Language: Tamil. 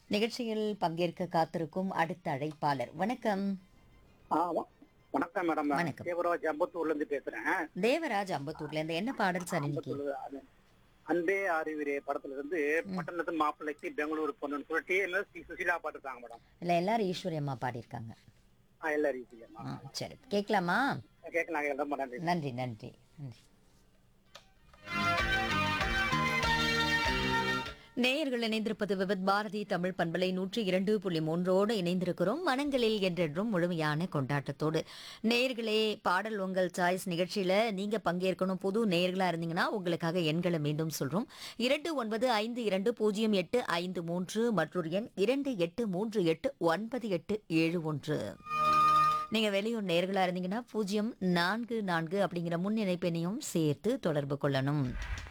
நிகழ்ச்சியில் பங்கேற்க காத்திருக்கும் அடுத்த அழைப்பாளர் வணக்கம் ஆ, வ- வணக்கம் மேடம் வணக்கம். தேவராஜ் அம்பத்தூர்ல இருந்து பேசுறேன் தேவராஜ் அம்பத்தூர்ல இருந்து என்ன பாடல் சார் இன்னைக்கு அம்பத்தூர்ல அது அன்பே அறிவிரே படத்துல இருந்து பட்டணத்து மாப்பிள்ளைக்கு பெங்களூர் பொண்ணுன்னு சொல்லிட்டு என்ன சி சுசிலா பாட்டுருக்காங்க மேடம் இல்ல எல்லாரும் ஈஸ்வரி அம்மா பாடியிருக்காங்க ஆ, எல்லாரும் ஈஸியா ஆ, சரி கேட்கலாமா கேட்கலாங்க ரொம்ப நன்றி நன்றி நன்றி நன்றி நேயர்கள் இணைந்திருப்பது விபத் பாரதி தமிழ் பண்பலை நூற்றி இரண்டு புள்ளி மூன்றோடு இணைந்திருக்கிறோம் மனங்களில் என்றென்றும் முழுமையான கொண்டாட்டத்தோடு நேயர்களே பாடல் உங்கள் சாய்ஸ் நிகழ்ச்சியில நீங்க பங்கேற்கணும் புது நேயர்களா இருந்தீங்கன்னா உங்களுக்காக எண்களை மீண்டும் சொல்றோம் இரண்டு ஒன்பது ஐந்து இரண்டு பூஜ்ஜியம் எட்டு ஐந்து மூன்று மற்றொரு எண் இரண்டு எட்டு மூன்று எட்டு ஒன்பது எட்டு ஏழு ஒன்று நீங்க வெளியூர் நேர்களா இருந்தீங்கன்னா பூஜ்ஜியம் நான்கு நான்கு அப்படிங்கிற முன் இணைப்பெண்ணையும் சேர்த்து தொடர்பு கொள்ளணும்